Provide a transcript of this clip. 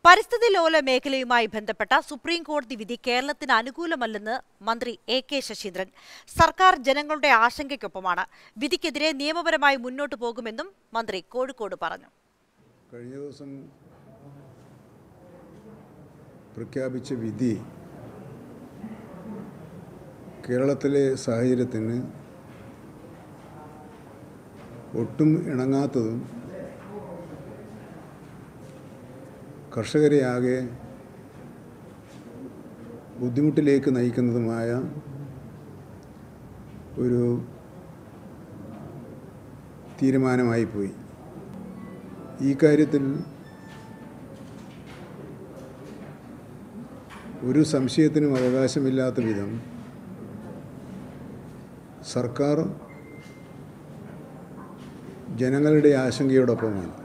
പരിസ്ഥിതി ലോല മേഖലയുമായി ബന്ധപ്പെട്ട സുപ്രീം കോടതി വിധി കേരളത്തിന് അനുകൂലമല്ലെന്ന് മന്ത്രി എ കെ ശശീന്ദ്രൻ സർക്കാർ ജനങ്ങളുടെ ആശങ്കയ്ക്കൊപ്പമാണ് വിധിക്കെതിരെ നിയമപരമായി മുന്നോട്ടു പോകുമെന്നും മന്ത്രി കോഴിക്കോട് പറഞ്ഞു കഴിഞ്ഞ ദിവസം പ്രഖ്യാപിച്ച വിധി കേരളത്തിലെ സാഹചര്യത്തിന് ഒട്ടും ഇണങ്ങാത്തതും കർഷകരെ ആകെ ബുദ്ധിമുട്ടിലേക്ക് നയിക്കുന്നതുമായ ഒരു തീരുമാനമായി പോയി ഈ കാര്യത്തിൽ ഒരു സംശയത്തിനും അവകാശമില്ലാത്ത വിധം സർക്കാർ ജനങ്ങളുടെ ആശങ്കയോടൊപ്പമാണ്